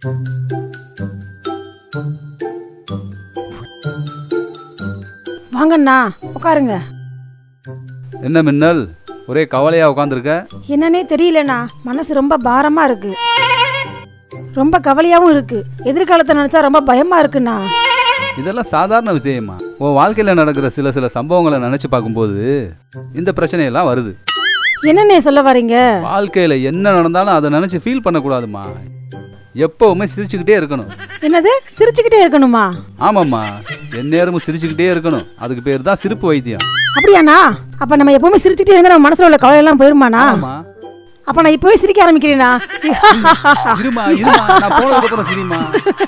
வாங்கண்ணா உட்காருங்க என்ன மின்னல் ஒரே கவலையாக உட்காந்துருக்க என்னன்னே தெரியலண்ணா மனசு ரொம்ப பாரமா இருக்கு ரொம்ப கவலையாவும் இருக்கு எதிர்காலத்தை நினைச்சா ரொம்ப பயமா இருக்குண்ணா இதெல்லாம் சாதாரண விஷயமா உன் வாழ்க்கையில் நடக்கிற சில சில சம்பவங்களை நினச்சி பார்க்கும்போது இந்த பிரச்சனையெல்லாம் வருது என்னண்ணே சொல்ல வரீங்க வாழ்க்கையில் என்ன நடந்தாலும் அதை நினச்சி ஃபீல் பண்ணக்கூடாதுமா எப்போவுமே சிரிச்சுக்கிட்டே இருக்கணும் என்னது சிரிச்சுக்கிட்டே இருக்கணுமா ஆமாம்மா எந்நேரமும் சிரிச்சுக்கிட்டே இருக்கணும் அதுக்கு பேர் தான் சிரிப்பு வைத்தியம் அப்படியாண்ணா அப்ப நம்ம எப்பவுமே சிரிச்சுக்கிட்டே இருந்தா நம்ம மனசுல உள்ள கவலை எல்லாம் போயிருமாண்ணா ஆமா அப்ப நான் இப்பவே சிரிக்க ஆரம்பிக்கிறேனா இருமா இருமா நான் போனதுக்கப்புறம் சிரிமா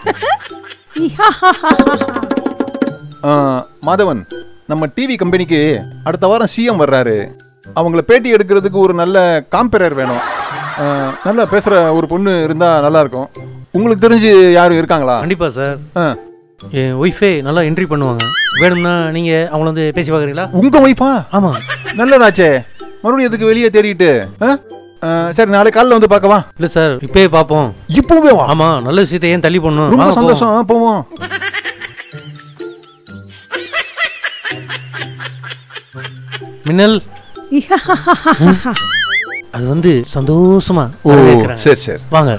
ஆ, மாதவன் நம்ம டிவி கம்பெனிக்கு அடுத்த வாரம் சிஎம் வர்றாரு அவங்கள பேட்டி எடுக்கிறதுக்கு ஒரு நல்ல காம்பரர் வேணும் ஆ, நல்லா பேசுகிற ஒரு பொண்ணு இருந்தால் நல்லா இருக்கும் உங்களுக்கு தெரிஞ்சு யாரும் இருக்காங்களா கண்டிப்பா சார் ஆ. என் ஒய்ஃபே நல்லா என்ட்ரி பண்ணுவாங்க வேணும்னா நீங்க அவங்கள வந்து பேசி பார்க்குறீங்களா உங்க ஒய்ஃபா ஆமா நல்லதாச்சே மறுபடியும் எதுக்கு வெளியே தேடிட்டு ஆ? ஆ, சரி நாளை காலைல வந்து பார்க்கவா இல்ல சார் இப்பயே பார்ப்போம் இப்போவே வா ஆமா நல்ல விஷயத்தை ஏன் தள்ளி போடணும் ரொம்ப வாங்க போவோம். சந்தோஷம் ஆ, போவோம் மின்னல் அது வந்து சந்தோஷமா ஓ வரவேற்கிறேன். சரி சரி வாங்க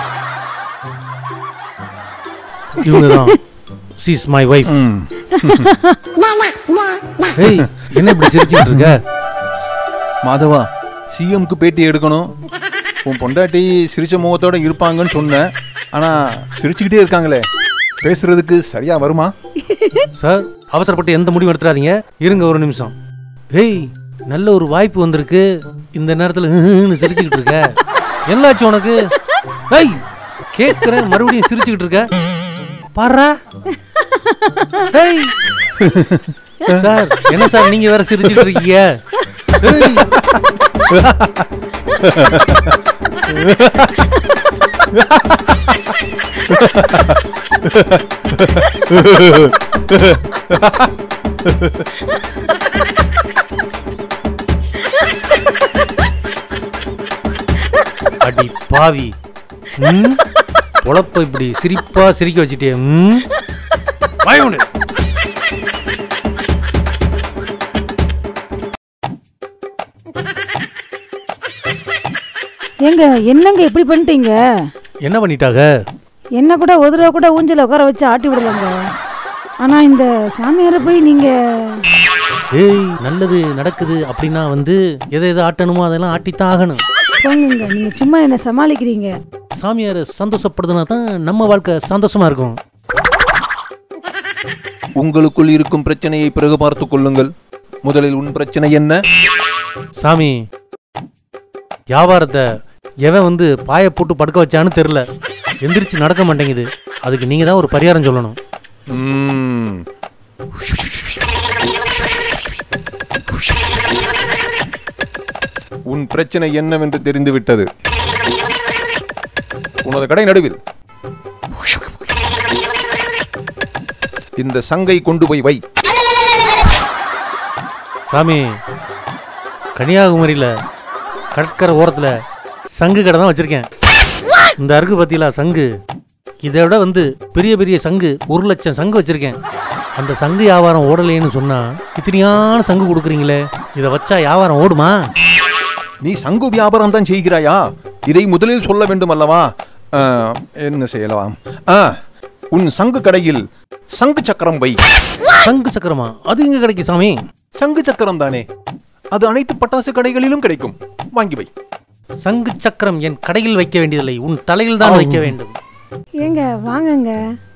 இவங்க தான் சீஸ் மை வைஃப் ம் ஏய் என்ன இப்படி சிரிச்சுட்டு இருக்க மாதவா சிஎம்க்கு பேட்டி எடுக்கணும் உன் பொண்டாட்டி சிரிச்ச முகத்தோட இருப்பாங்கன்னு சொன்னேன் ஆனா சிரிச்சுக்கிட்டே இருக்காங்களே பேசுறதுக்கு சரியா வருமா சார் அவசரப்பட்டு எந்த முடிவும் எடுத்துறாதீங்க இருங்க ஒரு நிமிஷம் ஏய் நல்ல ஒரு வாய்ப்பு வந்திருக்கு இந்த நேரத்துல ன்னு சிரிச்சுக்கிட்டு இருக்க என்னாச்சு உனக்கு ஏய் கேட்கிறேன் மறுபடியும் சிரிச்சுக்கிட்டு இருக்க பாரு ஏய் சார் என்ன சார் நீங்க வேற சிரிச்சுக்கிட்டு இருக்கீங்க ஏய். அடி பாவி ம்? பொழப்ப இப்படி சிரிப்பா சிரிக்க வச்சுட்டே ம்? வாய் மூடு. ஏங்க என்னங்க இப்படி பண்ணிட்டீங்க என்ன பண்ணிட்டாங்க என்ன கூட ஒரு தடவை கூட ஊஞ்சல உட்கார வச்சு ஆட்டி விடலங்க ஆனா இந்த சாமியாரை போய் நீங்க ஏய் நல்லது நடக்குது அப்படின்னா வந்து எதை எதை ஆட்டணுமோ அதெல்லாம் ஆட்டித்தான் ஆகணும் போங்க நீங்க சும்மா என்ன சமாளிக்கிறீங்க சாமியாரை சந்தோஷப்படுதுனா தான் நம்ம வாழ்க்கை சந்தோஷமா இருக்கும் உங்களுக்குள் இருக்கும் பிரச்சனையை பிறகு பார்த்துக் கொள்ளுங்கள் முதலில் உன் பிரச்சனை என்ன சாமி வியாபாரத்தை எவன் வந்து பாய போட்டு படுக்க வச்சான்னு தெரில எந்திரிச்சு நடக்க மாட்டேங்குது அதுக்கு நீங்க தான் ஒரு பரிகாரம் சொல்லணும் ம். உன் பிரச்சனை என்னவென்று தெரிந்து விட்டது உனது கடை நடுவில் இந்த சங்கை கொண்டு போய் வை சாமி கன்னியாகுமரியில் கடற்கரை ஓரத்தில் சங்கு கடை தான் வச்சுருக்கேன் இந்த அருக்கு பத்தியில சங்கு இதை விட வந்து பெரிய பெரிய சங்கு ஒரு லட்சம் சங்கு வச்சுருக்கேன் அந்த சங்கு வியாபாரம் ஓடலைன்னு சொன்னால் இத்தனையான சங்கு கொடுக்குறீங்களே இதை வச்சா வியாபாரம் ஓடுமா நீ சங்கு வியாபாரம் தான் செய்கிறாயா இதை முதலில் சொல்ல வேண்டும் அல்லவா ஆ, என்ன செய்யலாம் ஆ, உன் சங்கு கடையில் சங்கு சக்கரம் வை சங்கு சக்கரமா அது எங்க கிடைக்கும் சாமி சங்கு சக்கரம் தானே அது அனைத்து பட்டாசு கடைகளிலும் கிடைக்கும் வாங்கி வை சங்கு சக்கரம் என் கடையில் வைக்க வேண்டியதில்லை உன் தலையில் தான் வைக்க வேண்டும் ஏங்க வாங்கங்க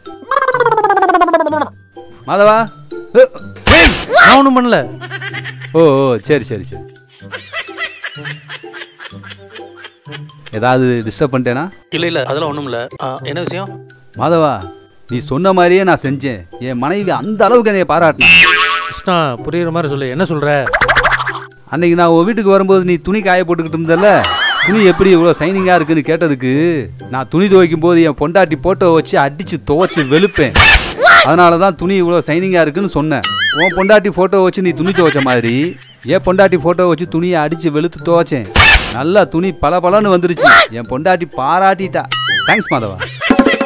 மாதவா ஏய், நான் ஒன்றும் பண்ணல ஓ ஓ சரி சரி சரி ஏதாவது டிஸ்டர்ப் பண்ணிட்டேனா இல்லை இல்லை அதெல்லாம் ஒன்றும் இல்லை என்ன விஷயம் மாதவா நீ சொன்ன மாதிரியே நான் செஞ்சேன் என் மனைவி அந்த அளவுக்கு என்னைய பாராட்டினா கிருஷ்ணா புரியுற மாதிரி சொல்லு என்ன சொல்ற அன்னைக்கு நான் உன் வீட்டுக்கு வரும்போது நீ துணி காய போட்டுக்கிட்டு இருந்தல்ல துணி எப்படி இவ்வளோ சைனிங்காக இருக்குன்னு கேட்டதுக்கு நான் துணி துவைக்கும் போது என் பொண்டாட்டி போட்டோ வச்சு அடித்து துவைச்சு வெளுப்பேன் அதனால தான் துணி இவ்வளோ சைனிங்காக இருக்குன்னு சொன்னேன் உன் பொண்டாட்டி ஃபோட்டோ வச்சு நீ துணி துவைச்ச மாதிரி என் பொண்டாட்டி ஃபோட்டோ வச்சு துணியை அடித்து வெளுத்து துவைச்சேன் நல்லா துணி பல வந்துருச்சு என் பொண்டாட்டி பாராட்டிட்டா தேங்க்ஸ் மாதவா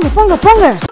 போங்க போங்க